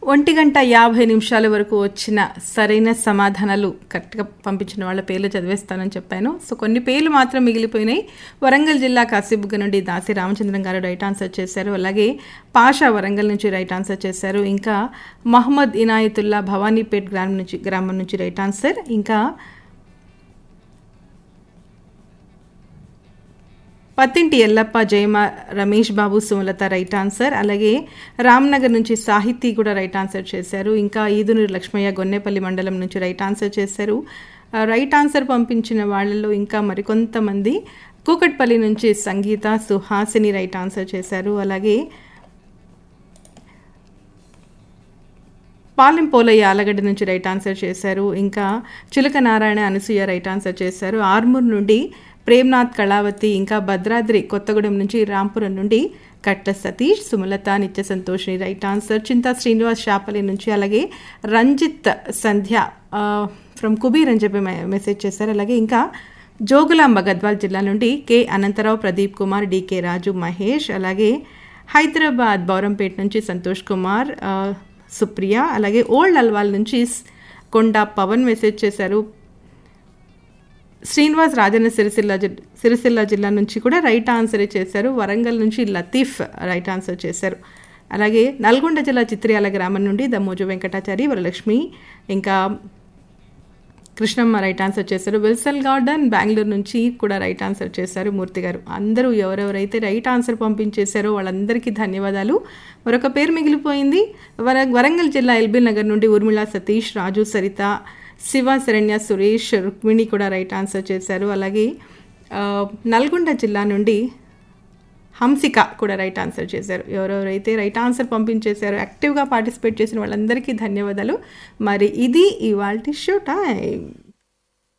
ఒంటి గంట యాభై నిమిషాల వరకు వచ్చిన సరైన సమాధానాలు కరెక్ట్గా పంపించిన వాళ్ళ పేర్లు చదివేస్తానని చెప్పాను సో కొన్ని పేర్లు మాత్రం మిగిలిపోయినాయి వరంగల్ జిల్లా కాశీబుగ్గ నుండి దాసి రామచంద్రం గారు రైట్ ఆన్సర్ చేశారు అలాగే పాషా వరంగల్ నుంచి రైట్ ఆన్సర్ చేశారు ఇంకా మహమ్మద్ ఇనాయతుల్లా భవానీపేట్ గ్రామం నుంచి గ్రామం నుంచి రైట్ ఆన్సర్ ఇంకా పత్తింటి ఎల్లప్ప జయమ రమేష్ బాబు సుమలత రైట్ ఆన్సర్ అలాగే రామ్నగర్ నుంచి సాహితీ కూడా రైట్ ఆన్సర్ చేశారు ఇంకా ఈదునూరు లక్ష్మయ్య గొన్నేపల్లి మండలం నుంచి రైట్ ఆన్సర్ చేశారు ఆ, రైట్ ఆన్సర్ పంపించిన వాళ్ళలో ఇంకా మరికొంతమంది కూకట్పల్లి నుంచి సంగీత సుహాసిని రైట్ ఆన్సర్ చేశారు అలాగే పాలెం పోలయ్య ఆలగడ్డ నుంచి రైట్ ఆన్సర్ చేశారు ఇంకా చిలక నారాయణ అనసూయ రైట్ ఆన్సర్ చేశారు ఆర్మూర్ నుండి ప్రేమ్నాథ్ కళావతి ఇంకా భద్రాద్రి కొత్తగూడెం నుంచి రాంపురం నుండి కట్ల సతీష్ సుమలత నిత్య సంతోషిని రైట్ ఆన్సర్ చింతా శ్రీనివాస్ శాపలి నుంచి అలాగే రంజిత్ సంధ్య ఫ్రమ్ కుబీర్ అని చెప్పి మె- మెసేజ్ చేశారు అలాగే ఇంకా జోగులాంబ గద్వాల్ జిల్లా నుండి కె అనంతరావు ప్రదీప్ కుమార్ డికే రాజు మహేష్ అలాగే హైదరాబాద్ బౌరంపేట నుంచి సంతోష్ కుమార్ ఆ, సుప్రియ అలాగే ఓల్డ్ అల్వాల్ నుంచి స్- కొండ పవన్ మెసేజ్ చేశారు శ్రీనివాస్ రాజన్న సిరిసిల్ల జి- సిరిసిల్ల జిల్లా నుంచి కూడా రైట్ ఆన్సర్ చేశారు వరంగల్ నుంచి లతీఫ్ రైట్ ఆన్సర్ చేశారు అలాగే నల్గొండ జిల్లా చిత్రియాల గ్రామం నుండి దమ్మోజు వెంకటాచారి వరలక్ష్మి ఇంకా కృష్ణమ్మ రైట్ ఆన్సర్ చేశారు విల్సన్ గార్డెన్ బెంగళూరు నుంచి కూడా రైట్ ఆన్సర్ చేశారు మూర్తి గారు అందరూ ఎవరెవరైతే రైట్ ఆన్సర్ పంపించేశారో వాళ్ళందరికీ ధన్యవాదాలు మరొక పేరు మిగిలిపోయింది వర వరంగల్ జిల్లా ఎల్బీ నగర్ నుండి ఊర్మిళ సతీష్ రాజు సరిత శివ శరణ్య సురేష్ రుక్మిణి కూడా రైట్ ఆన్సర్ చేశారు అలాగే ఆ, నల్గొండ జిల్లా నుండి హంసిక కూడా రైట్ ఆన్సర్ చేశారు ఎవరెవరైతే రైట్ ఆన్సర్ పంపించేశారో యాక్టివ్గా పార్టిసిపేట్ చేసిన వాళ్ళందరికీ ధన్యవాదాలు మరి ఇది ఇవాల్టి షో టైం